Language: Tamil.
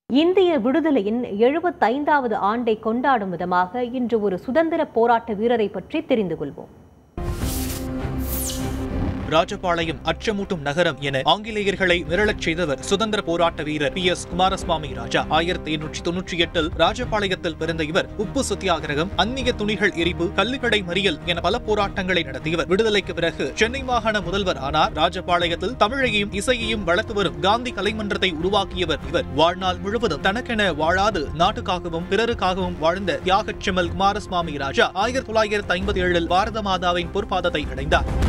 இந்திய விடுதலையின் எழுபத்தைந்தாவது ஆண்டை கொண்டாடும் விதமாக இன்று ஒரு சுதந்திர போராட்ட வீரரை பற்றி தெரிந்து கொள்வோம் ராஜபாளையம் அச்சமூட்டும் நகரம் என ஆங்கிலேயர்களை மிரளச் செய்தவர் சுதந்திர போராட்ட வீரர் பி எஸ் குமாரசுவாமி ராஜா ஆயிரத்தி எண்ணூற்றி தொன்னூற்றி எட்டில் ராஜபாளையத்தில் பிறந்த இவர் உப்பு சத்தியாகிரகம் அந்நிய துணிகள் எரிப்பு கல்லுக்கடை மறியல் என பல போராட்டங்களை நடத்தியவர் விடுதலைக்கு பிறகு சென்னை மாகாண முதல்வர் ஆனார் ராஜபாளையத்தில் தமிழையும் இசையையும் வளர்த்து வரும் காந்தி கலைமன்றத்தை உருவாக்கியவர் இவர் வாழ்நாள் முழுவதும் தனக்கென வாழாது நாட்டுக்காகவும் பிறருக்காகவும் வாழ்ந்த தியாகச் செம்மல் குமாரசுவாமி ராஜா ஆயிரத்தி தொள்ளாயிரத்தி ஐம்பத்தி ஏழில் பாரத மாதாவின் பொற்பாதத்தை அடைந்தார்